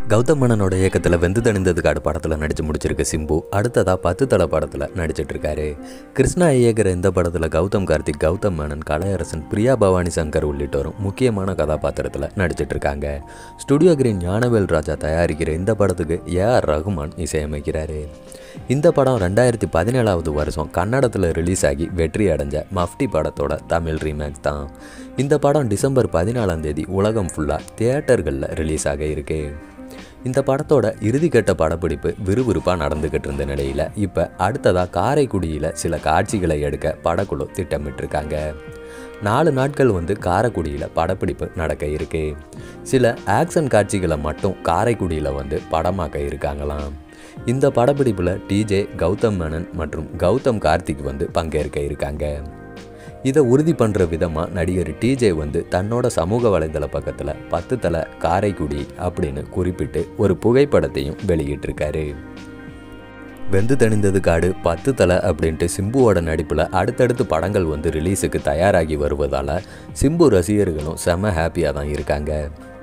கௌதம் மேனனோட இயக்கத்தில் வெந்து தணிந்தது காடு படத்தில் நடித்து முடிச்சிருக்க சிம்பு அடுத்ததாக பத்து தலை படத்தில் நடிச்சிட்டு இருக்காரு கிருஷ்ணா இயக்கிற இந்த படத்தில் கௌதம் கார்த்திக் கௌதம் மேனன் கலையரசன் பிரியா பவானி சங்கர் உள்ளிட்டோரும் முக்கியமான கதாபாத்திரத்தில் நடிச்சிட்டு இருக்காங்க ஸ்டுடியோ கிரீன் ஞானவேல் ராஜா தயாரிக்கிற இந்த படத்துக்கு ஏஆர் ரகுமான் இசையமைக்கிறாரு இந்த படம் ரெண்டாயிரத்தி பதினேழாவது வருஷம் கன்னடத்தில் ரிலீஸ் ஆகி வெற்றி அடைஞ்ச மஃப்டி படத்தோட தமிழ் ரீமேக் தான் இந்த படம் டிசம்பர் பதினாலாம் தேதி உலகம் ஃபுல்லாக தியேட்டர்களில் ரிலீஸ் ஆக இருக்கு இந்த படத்தோட இறுதிக்கட்ட படப்பிடிப்பு விறுவிறுப்பாக நடந்துக்கிட்டு இருந்த நிலையில் இப்போ அடுத்ததாக காரைக்குடியில் சில காட்சிகளை எடுக்க படக்குழு திட்டமிட்டிருக்காங்க நாலு நாட்கள் வந்து காரைக்குடியில் படப்பிடிப்பு நடக்க இருக்கு சில ஆக்ஷன் காட்சிகளை மட்டும் காரைக்குடியில் வந்து படமாக்க இருக்காங்களாம் இந்த படப்பிடிப்பில் டிஜே கௌதம் மேனன் மற்றும் கௌதம் கார்த்திக் வந்து பங்கேற்க இருக்காங்க இதை உறுதி பண்ணுற விதமாக நடிகர் டிஜே வந்து தன்னோட சமூக வலைதள பக்கத்தில் பத்து தலை காரைக்குடி அப்படின்னு குறிப்பிட்டு ஒரு புகைப்படத்தையும் வெளியிட்டிருக்காரு வெந்து தணிந்தது காடு பத்து தலை அப்படின்ட்டு சிம்புவோட நடிப்பில் அடுத்தடுத்து படங்கள் வந்து ரிலீஸுக்கு தயாராகி வருவதால் சிம்பு ரசிகர்களும் செம ஹாப்பியாக தான் இருக்காங்க